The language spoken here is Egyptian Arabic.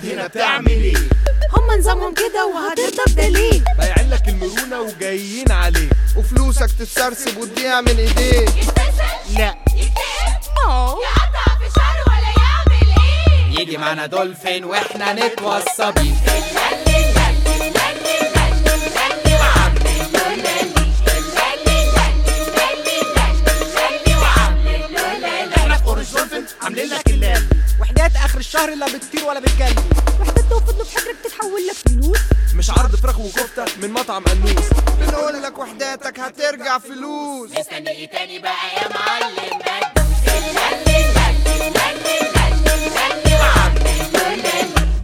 هنا بتعمل ايه هم نظامهم كده وهترضى بدليل بايعين لك المرونة وجايين عليك وفلوسك تتسرسب وتضيع من ايديك لا أوه. يقطع في شعره ولا يعمل ايه يجي معانا دولفين واحنا نتوصى بيه احنا في اورنج دولفين عاملين لك اللاب وحدات اخر الشهر لا بتطير ولا بتجلي وحدات وفضلوا في حجرك تتحول لك فلوس مش عرض فراخ وكفتة من مطعم انوس بنقول لك وحداتك هترجع فلوس مستني ايه تاني بقى يا معلم بدل